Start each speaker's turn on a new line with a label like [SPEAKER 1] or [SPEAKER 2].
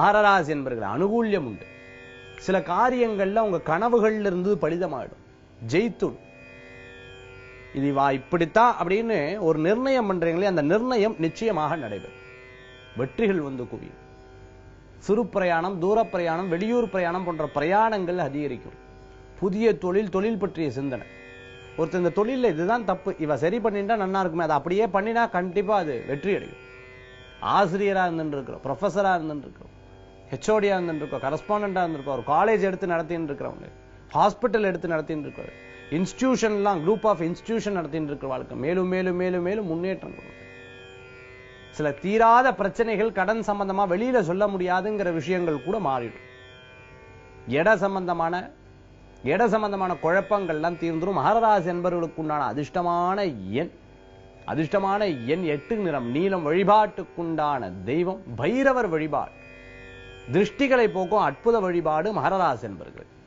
[SPEAKER 1] மகரராசி என்பர்கள் அனுகூல்யம் உண்டு சில காரியங்கள்ல உங்க கனவுகள்ல இருந்து பலிதமாயிடும் ஜெயித்துடும் இது வா இப்படித்தான் அப்படின்னு ஒரு நிர்ணயம் பண்றீங்களே அந்த நிர்ணயம் நிச்சயமாக நடைபெறும் வெற்றிகள் வந்து குவியும் சிறு பிரயாணம் தூர பிரயாணம் வெளியூர் பிரயாணம் போன்ற பிரயாணங்கள் அதிகரிக்கும் புதிய தொழில் தொழில் பற்றிய சிந்தனை ஒருத்தர் இந்த தொழில்ல இதுதான் தப்பு இவ சரி பண்ணிட்டா நல்லா இருக்குமே அதை அப்படியே பண்ணினா கண்டிப்பா அது வெற்றி அடையும் ஆசிரியரா இருந்துட்டு இருக்கிறோம் ப்ரொஃபஸரா இருந்துட்டு இருக்கிறோம் ஹெச்ஓடியா இருந்துட்டு இருக்கோம் கரஸ்பாண்டா இருந்திருக்கோம் ஒரு காலேஜ் எடுத்து நடத்தின்னு இருக்கிறவங்க ஹாஸ்பிட்டல் எடுத்து நடத்தின்னு இருக்கிறோம் இன்ஸ்டிடியூஷன்லாம் குரூப் ஆஃப் இன்ஸ்டிடியூஷன் நடத்தின்னு இருக்கிற வாழ்க்கை மேலும் மேலும் மேலும் மேலும் முன்னேற்றம் கொடுக்கும் சில தீராத பிரச்சனைகள் கடன் சம்பந்தமா வெளியில சொல்ல முடியாதுங்கிற விஷயங்கள் கூட மாறிடும் இட சம்பந்தமான இட சம்பந்தமான குழப்பங்கள்லாம் தீர்ந்துரும் மகரராசி என்பவர்களுக்கு உண்டான அதிர்ஷ்டமான எண் அதிர்ஷ்டமான எண் எட்டு நிறம் நீலம் வழிபாட்டுக்குண்டான தெய்வம் பைரவர் வழிபாடு திருஷ்டிகளை போக்கும் அற்புத வழிபாடு மகரராசி என்பர்கள்